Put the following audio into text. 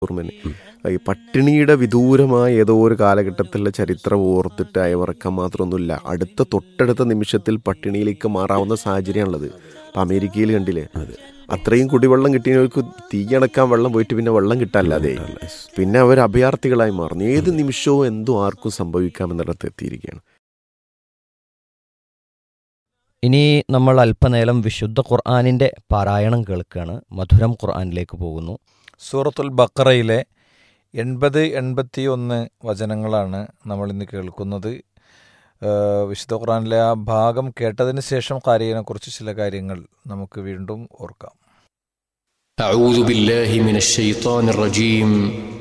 ഓർമ്മന് ഈ പട്ടിണിയുടെ വിദൂരമായ ഏതോ ഒരു കാലഘട്ടത്തിലെ ചരിത്രം ഓർത്തിട്ട് അയവിറക്കാൻ മാത്രമൊന്നുമില്ല അടുത്ത തൊട്ടടുത്ത നിമിഷത്തിൽ പട്ടിണിയിലേക്ക് മാറാവുന്ന സാഹചര്യമാണുള്ളത് ഇപ്പം അമേരിക്കയിൽ കണ്ടില്ലേ അത്രയും കുടിവെള്ളം കിട്ടിയവർക്ക് തീയണക്കാൻ വെള്ളം പോയിട്ട് പിന്നെ വെള്ളം കിട്ടാല്ലാതെ പിന്നെ അവർ അഭയാർത്ഥികളായി മാറുന്നു ഏത് നിമിഷവും എന്തോ ആർക്കും സംഭവിക്കാമെന്നിടത്ത് എത്തിയിരിക്കുകയാണ് ഇനി നമ്മൾ അല്പനേരം വിശുദ്ധ ഖുർആാനിൻ്റെ പാരായണം കേൾക്കുകയാണ് മധുരം ഖുർആാനിലേക്ക് പോകുന്നു സൂറത്തുൽ ബക്കറയിലെ എൺപത് എൺപത്തി ഒന്ന് വചനങ്ങളാണ് നമ്മൾ ഇന്ന് കേൾക്കുന്നത് ഏഹ് വിശുദ്ധ ഖുറാനിലെ ആ ഭാഗം കേട്ടതിന് ശേഷം കാര്യനെക്കുറിച്ച് ചില കാര്യങ്ങൾ നമുക്ക് വീണ്ടും ഓർക്കാം أعوذ بالله من الشيطان الرجيم